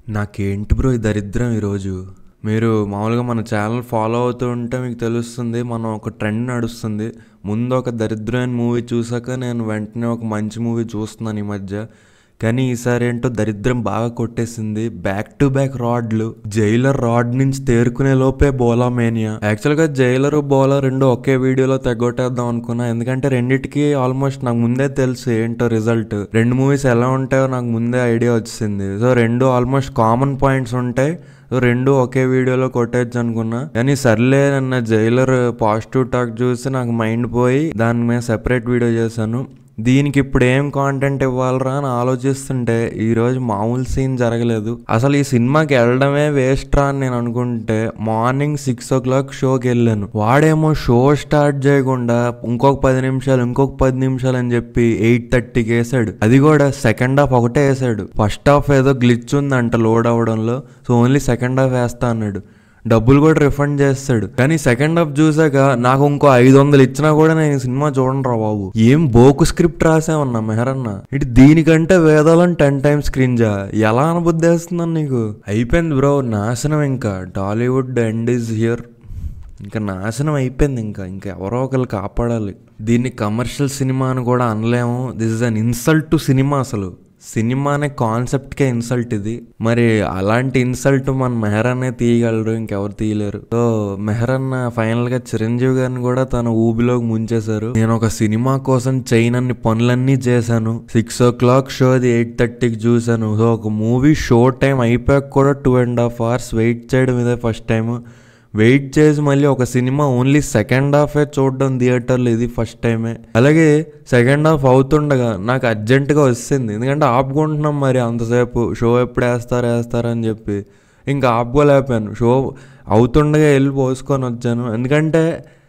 నాకేంటి బ్రో ఈ దరిద్రం ఈరోజు మీరు మామూలుగా మన ఛానల్ ఫాలో అవుతూ ఉంటే మీకు తెలుస్తుంది మనం ఒక ట్రెండ్ నడుస్తుంది ముందు ఒక దరిద్రమైన మూవీ చూసాక నేను వెంటనే ఒక మంచి మూవీ చూస్తున్నాను ఈ మధ్య కానీ ఈసారి ఏంటో దరిద్రం బాగా కొట్టేసింది బ్యాక్ టు బ్యాక్ రాడ్లు జైలర్ రాడ్ నుంచి తేరుకునే లోపే బోలా మేనియా యాక్చువల్గా జైలర్ బోలా రెండు ఒకే వీడియోలో తెగొట్టేద్దాం అనుకున్నా ఎందుకంటే రెండిటికి ఆల్మోస్ట్ నాకు ముందే తెలుసు ఏంటో రిజల్ట్ రెండు మూవీస్ ఎలా ఉంటాయో నాకు ముందే ఐడియా వచ్చింది సో రెండు ఆల్మోస్ట్ కామన్ పాయింట్స్ ఉంటాయి సో రెండు ఒకే వీడియోలో కొట్టేయచ్చు అనుకున్నా కానీ సర్లే నన్న జైలర్ పాజిటివ్ టాక్ చూసి నాకు మైండ్ పోయి దాని మీద సెపరేట్ వీడియో చేశాను దీనికి ఇప్పుడు ఏం కాంటెంట్ ఇవ్వాలరా అని ఆలోచిస్తుంటే ఈరోజు మామూలు సీన్ జరగలేదు అసలు ఈ సినిమాకి వెళ్ళడమే వేస్ట్ రా అని నేను అనుకుంటే మార్నింగ్ సిక్స్ ఓ క్లాక్ షోకి వెళ్ళాను వాడేమో షో స్టార్ట్ చేయకుండా ఇంకొక పది నిమిషాలు ఇంకొక పది నిమిషాలు అని చెప్పి ఎయిట్ థర్టీకి వేసాడు అది కూడా సెకండ్ హాఫ్ ఒకటే వేసాడు ఫస్ట్ హాఫ్ ఏదో గ్లిచ్ ఉందంట లోడ్ అవ్వడంలో సో ఓన్లీ సెకండ్ హాఫ్ వేస్తా అన్నాడు డబ్బులు కూడా రిఫండ్ చేస్తాడు కానీ సెకండ్ హాఫ్ చూసాక నాకు ఇంకో ఐదు వందలు ఇచ్చినా కూడా నేను ఈ సినిమా చూడను రా బాబు ఏం బోకు స్క్రిప్ట్ రాసామన్నా మెహరన్న ఇటు దీనికంటే వేదాలని టెన్ టైమ్స్ క్రింజా ఎలా అనుబుద్ధేస్తున్నాను నీకు అయిపోయింది బ్రో నాశనం ఇంకా టాలీవుడ్ ఎండ్ ఈజ్ హియర్ ఇంకా నాశనం అయిపోయింది ఇంకా ఇంకా ఎవరో ఒకరు కాపాడాలి దీన్ని కమర్షియల్ సినిమా అని కూడా అనలేము this is an insult to cinema అసలు సినిమా అనే కాన్సెప్ట్కే ఇన్సల్ట్ ఇది మరి అలాంటి ఇన్సల్ట్ మన మెహరన్నే తీయగలరు ఇంకెవరు తీయలేరు సో మెహరన్న ఫైనల్ గా చిరంజీవి గారిని కూడా తన ఊబిలోకి ముంచేశారు నేను ఒక సినిమా కోసం చేయనన్ని పనులన్నీ చేశాను సిక్స్ ఓ క్లాక్ షోది ఎయిట్ థర్టీకి చూశాను సో ఒక మూవీ షో టైం అయిపోయాక కూడా two and half hours wait చేయడం ఇదే ఫస్ట్ టైం వెయిట్ చేసి మళ్ళీ ఒక సినిమా ఓన్లీ సెకండ్ హాఫే చూడడం థియేటర్లో ఇది ఫస్ట్ టైమే అలాగే సెకండ్ హాఫ్ అవుతుండగా నాకు అర్జెంటుగా వస్తుంది ఎందుకంటే ఆపుకుంటున్నాం మరి అంతసేపు షో ఎప్పుడు వేస్తారు వేస్తారు అని చెప్పి ఇంకా ఆపుకోలేకపోయాను షో అవుతుండగా వెళ్ళి పోసుకొని వచ్చాను ఎందుకంటే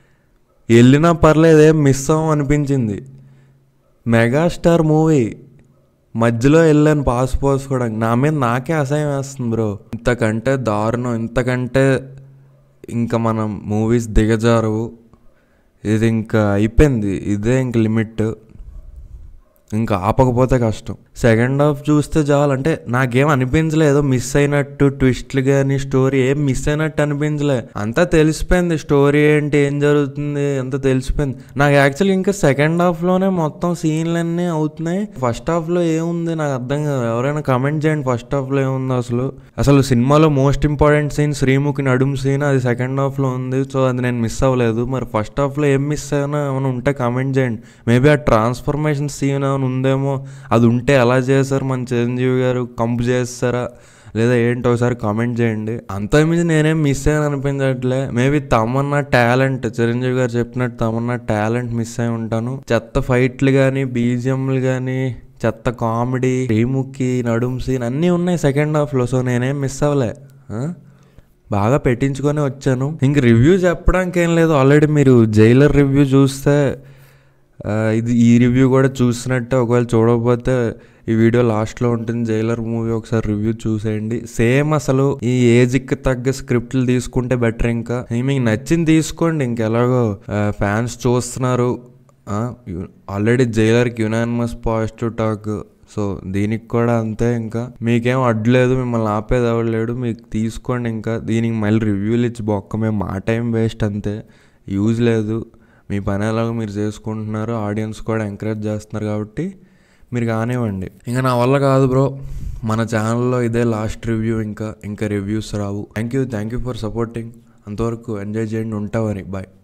వెళ్ళినా పర్లేదు ఏం మిస్ అవ్వం అనిపించింది మెగాస్టార్ మూవీ మధ్యలో వెళ్ళాను పాస్ పోసుకోవడానికి నా మీద నాకే అసహ్యం వేస్తుంది బ్రో ఇంతకంటే దారుణం ఇంతకంటే ఇంకా మనం మూవీస్ దిగజారవు ఇది ఇంకా అయిపోయింది ఇదే ఇంక లిమిట్ ఇంకా ఆపకపోతే కష్టం సెకండ్ హాఫ్ చూస్తే చాలు అంటే నాకేం అనిపించలేదు మిస్ అయినట్టు ట్విస్ట్లు కానీ స్టోరీ ఏం మిస్ అయినట్టు అనిపించలే అంతా తెలిసిపోయింది స్టోరీ ఏంటి ఏం జరుగుతుంది అంతా తెలిసిపోయింది నాకు యాక్చువల్లీ ఇంకా సెకండ్ హాఫ్లోనే మొత్తం సీన్లన్నీ అవుతున్నాయి ఫస్ట్ హాఫ్లో ఏముంది నాకు అర్థం కాదు ఎవరైనా కమెంట్ చేయండి ఫస్ట్ హాఫ్లో ఏముంది అసలు అసలు సినిమాలో మోస్ట్ ఇంపార్టెంట్ సీన్ శ్రీముఖి నడుము సీన్ అది సెకండ్ హాఫ్లో ఉంది సో అది నేను మిస్ అవ్వలేదు మరి ఫస్ట్ హాఫ్లో ఏం మిస్ అయినా ఏమైనా ఉంటే కమెంట్ చేయండి మేబీ ఆ ట్రాన్స్ఫర్మేషన్ సీన్ ఏమైనా ఉందేమో అది ఉంటే ఎలా చేశారు మన చిరంజీవి గారు కంపు చేస్తారా లేదా ఏంటో ఒకసారి కామెంట్ చేయండి అంతకుమించి నేనేం మిస్ అయ్యాను అనిపించట్లే మేబీ తమన్నా టాలెంట్ చిరంజీవి గారు చెప్పినట్టు తమన్నా టాలెంట్ మిస్ అయి ఉంటాను చెత్త ఫైట్లు కానీ బీజిఎంలు కానీ చెత్త కామెడీ శ్రీముఖి నడుం సీన్ అన్నీ ఉన్నాయి సెకండ్ హాఫ్లో సో నేనేం మిస్ అవ్వలే ఆ? బాగా పెట్టించుకొని వచ్చాను ఇంక రివ్యూ చెప్పడానికి ఏం లేదు ఆల్రెడీ మీరు జైలర్ రివ్యూ చూస్తే ఆ, ఇది ఈ రివ్యూ కూడా చూసినట్టే ఒకవేళ చూడకపోతే ఈ వీడియో లాస్ట్లో ఉంటుంది జైలర్ మూవీ ఒకసారి రివ్యూ చూసేయండి సేమ్ అసలు ఈ ఏజ్కి తగ్గ స్క్రిప్ట్లు తీసుకుంటే బెటర్ ఇంకా ఈ మీకు నచ్చింది తీసుకోండి ఇంకెలాగో ఫ్యాన్స్ చూస్తున్నారు ఆల్రెడీ జైలర్కి యునానిమస్ పాజిటివ్ టాక్ సో దీనికి కూడా అంతే ఇంకా మీకేం అడ్లేదు మిమ్మల్ని ఆపేది ఎవరు మీకు తీసుకోండి ఇంకా దీనికి మళ్ళీ రివ్యూలు ఇచ్చి బొక్క మేము మా టైం వేస్ట్ అంతే యూజ్ లేదు మీ పని ఎలాగో మీరు చేసుకుంటున్నారు ఆడియన్స్ కూడా ఎంకరేజ్ చేస్తున్నారు కాబట్టి మీరు కానివ్వండి ఇంకా నా వల్ల కాదు బ్రో మన ఛానల్లో ఇదే లాస్ట్ రివ్యూ ఇంకా ఇంకా రివ్యూస్ రావు thank you thank you for supporting అంతవరకు ఎంజాయ్ చేయండి ఉంటామని బాయ్